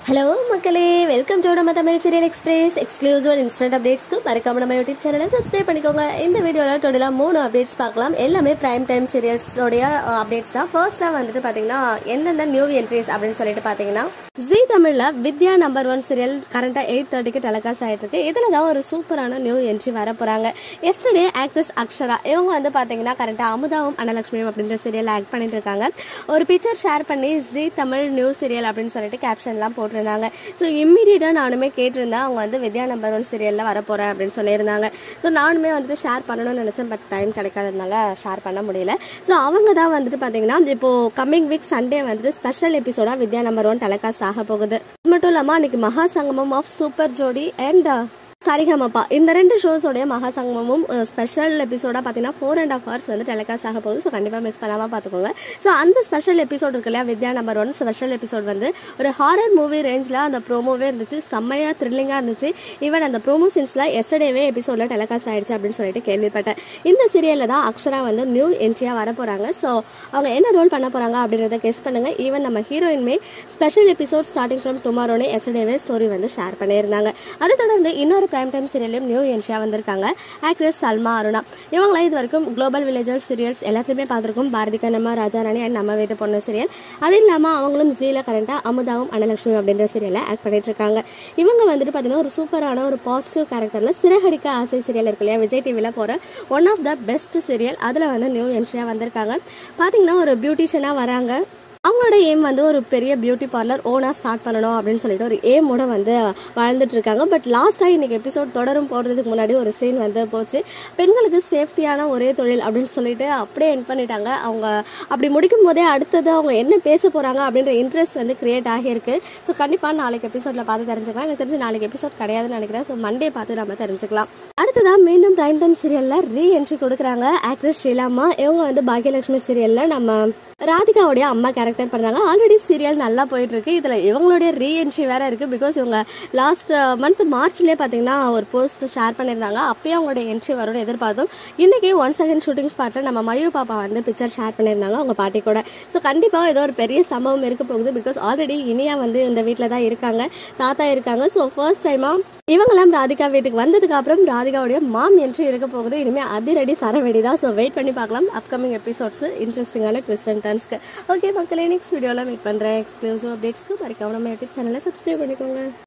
hello மக்களே welcome to நம்ம Tamil serial express exclusive instant அப்டேட்ஸ்க்கு மறக்காம நம்ம யூடியூப் சேனலை சப்ஸ்கிரைப் பண்ணிக்கோங்க இந்த வீடியோவில் டோட்டலாக மூணு அப்டேட்ஸ் பார்க்கலாம் எல்லாமே பிரைம் டைம் சீரியல்ஸோடைய அப்டேட்ஸ் தான் ஃபர்ஸ்ட்டாக வந்துட்டு பார்த்தீங்கன்னா எந்தெந்த நியூ என்ட்ரிஸ் அப்படின்னு சொல்லிட்டு பார்த்தீங்கன்னா ஜி தமிழில் வித்யா நம்பர் ஒன் சீரியல் கரண்ட்டாக எயிட் தேர்ட்டிக்கு டெலிகாஸ்ட் ஆகிட்டு இருக்கு இதில் தான் ஒரு சூப்பரான நியூ என்ட்ரி வர போகிறாங்க எஸ்டர்டே ஆக்ட்ரஸ் அக்ஷரா இவங்க வந்து பார்த்தீங்கன்னா கரண்ட்டாக அமுதாவும் அனலட்சுமியும் அப்படின்ற சீரியல் ஆக்ட் பண்ணிட்டு இருக்காங்க ஒரு பிக்சர் ஷேர் பண்ணி ஜி தமிழ் நியூ சீரியல் அப்படின்னு சொல்லிட்டு கேப்ஷன்லாம் போட்டிருந்தாங்க ஸோ இம்மீடியட்டாக நானுமே கேட்டிருந்தேன் அவங்க வந்து வித்யா நம்பர் ஒன் சீரியலில் வரப்போகிறேன் அப்படின்னு சொல்லியிருந்தாங்க ஸோ நானுமே வந்துட்டு ஷேர் பண்ணணும்னு நினச்சேன் பட் டைம் கிடைக்காததுனால ஷேர் பண்ண முடியல ஸோ அவங்க தான் வந்துட்டு பார்த்தீங்கன்னா இப்போது கம்மிங் வீக் சண்டே வந்துட்டு ஸ்பெஷல் எபிசோடாக வித்யா நம்பர் ஒன் டெலிகாஸ்ட் ஆக போகுது அது மட்டும் இல்லாமல் அன்னைக்கு Maha Sangamam of super Jodi and Sarigamapa இந்த ரெண்டு ஷோஸோடைய மகாசங்கமும் ஸ்பெஷல் எபிசோடாக பார்த்தீங்கன்னா ஃபோர் அண்ட் ஆஃப் ஹவர்ஸ் வந்து டெலிகாஸ்ட் ஆக போகுது ஸோ கண்டிப்பாக மிஸ் பண்ணாமல் பார்த்துக்கோங்க ஸோ அந்த ஸ்பெஷல் எபிசோட் இருக்கு இல்லையா Vidya number one special episode வந்து ஒரு ஹாரர் மூவி ரேஞ்சில் அந்த ப்ரோமோவே இருந்துச்சு செம்மையாக த்ரில்லிங்காக இருந்துச்சு ஈவன் அந்த ப்ரோமோ சீன்ஸில் எஸ்டர்டேவே எபிசோடில் டெலிகாஸ்ட் ஆயிடுச்சு அப்படின்னு சொல்லிட்டு கேள்விப்பட்டேன் இந்த சீரியலில் தான் அக்ஷரா வந்து நியூ என்ட்ரியாக வர போகிறாங்க ஸோ அவங்க என்ன ரோல் பண்ண போகிறாங்க அப்படின்றத கெஸ் பண்ணுங்கள் ஈவன் நம்ம ஹீரோயின்மே ஸ்பெஷல் எபிசோட் ஸ்டார்டிங் ஃப்ரம் டுமாரோனே எஸ்டர்டேவே ஸ்டோரி வந்து ஷேர் பண்ணியிருந்தாங்க அதை தொடர்ந்து இன்னொரு பிரைம் டைம் சீரியலையும் நியூ என்ட்ரியாக வந்திருக்காங்க ஆக்ட்ரஸ் சல்மா அருணா இவங்களாம் இது வரைக்கும் குளோபல் வில்லேஜர் சீரியல்ஸ் எல்லாத்துலேயுமே பார்த்துருக்கோம் பாரதி கண்ணம்மா ராஜா ராணி அண்ட் நம்ம வீட்டு பொண்ணு சீரியல் அது இல்லாமல் அவங்களும் ஜீல கரண்டாக அமுதாவும் அனலட்சுமி அப்படின்ற சீரியலை ஆக்ட் பண்ணிட்டு இருக்காங்க இவங்க வந்துட்டு பார்த்தீங்கன்னா ஒரு சூப்பரான ஒரு பாசிட்டிவ் கேரக்டரில் சிறகடிக்க ஆசை சீரியல் இருக்கு இல்லையா விஜய் டிவியில் போகிற one of the best serial அதில் வந்து நியூ என்ட்ரியாக வந்திருக்காங்க பார்த்தீங்கன்னா ஒரு பியூட்டிஷியனாக வராங்க அவங்களோட எய்ம் வந்து ஒரு பெரிய பியூட்டி பார்லர் ஓனாக ஸ்டார்ட் பண்ணணும் அப்படின்னு சொல்லிட்டு ஒரு ஏமோட வந்து வாழ்ந்துட்டு இருக்காங்க பட் லாஸ்ட்டாக இன்னைக்கு எபிசோட் தொடரும் போடுறதுக்கு முன்னாடி ஒரு சீன் வந்து போச்சு பெண்களுக்கு சேஃப்டியான ஒரே தொழில் அப்படின்னு சொல்லிட்டு அப்படியே என் பண்ணிட்டாங்க அவங்க அப்படி முடிக்கும் போதே அடுத்தது அவங்க என்ன பேச போகிறாங்க அப்படின்ற இன்ட்ரெஸ்ட் வந்து கிரியேட் ஆகியிருக்கு ஸோ கண்டிப்பாக நாளைக்கு எபிசோடில் பார்த்து தெரிஞ்சுக்கலாம் எனக்கு தெரிஞ்சு நாளைக்கு எபிசோட் கிடையாதுன்னு நினைக்கிறேன் ஸோ மண்டே பார்த்து நம்ம தெரிஞ்சுக்கலாம் அடுத்ததான் மீண்டும் பிரைம் டைம் சீரியலில் ரீ என்ட்ரி கொடுக்குறாங்க ஆக்ட்ரஸ் ஷீலாமா இவங்க வந்து பாக்யலட்சுமி சீரியலில் நம்ம ராதிகாவுடைய அம்மா கேரக்டர் பண்ணுறாங்க ஆல்ரெடி சீரியல் நல்லா போயிட்டு இருக்கு இதில் இவங்களுடைய ரீஎன்ட்ரி வேற இருக்கு பிகாஸ் இவங்க லாஸ்ட் மந்த் மார்ச்லேயே பார்த்தீங்கன்னா ஒரு போஸ்ட் ஷேர் பண்ணியிருந்தாங்க அப்பயே அவங்களுடைய என்ட்ரி வரும்னு எதிர்பார்த்தோம் இன்னைக்கு ஒன் செகண்ட் ஷூட்டிங் ஸ்பாட்டில் நம்ம மயூர் பாப்பா வந்து பிக்சர் ஷேர் பண்ணியிருந்தாங்க அவங்க பாட்டி கூட ஸோ கண்டிப்பாக ஏதோ ஒரு பெரிய சம்பவம் இருக்க போகுது பிகாஸ் ஆல்ரெடி இனியா வந்து இந்த வீட்டில் தான் இருக்காங்க தாத்தா இருக்காங்க ஸோ ஃபர்ஸ்ட் டைமாக இவங்கெல்லாம் ராதிகா வீட்டுக்கு வந்ததுக்கு அப்புறம் ராதிகாவுடைய மாம் என்ட்ரி இருக்க போகுது இனிமேல் அதிரடி சரவெடி தான் ஸோ வெயிட் பண்ணி பார்க்கலாம் அப்கமிங் எபிசோட்ஸ் இன்ட்ரெஸ்டிங்கான கொஸ்டின் டன்ஸ்க்கு ஓகே மக்களே நெக்ஸ்ட் வீடியோவில் மீட் பண்ணுறேன் எக்ஸ்க்ளூசிவ் அப்டேட்ஸ்க்கு மறக்காம நம்ம யூடியூப் சேனலை சப்ஸ்கிரைப் பண்ணிக்கோங்க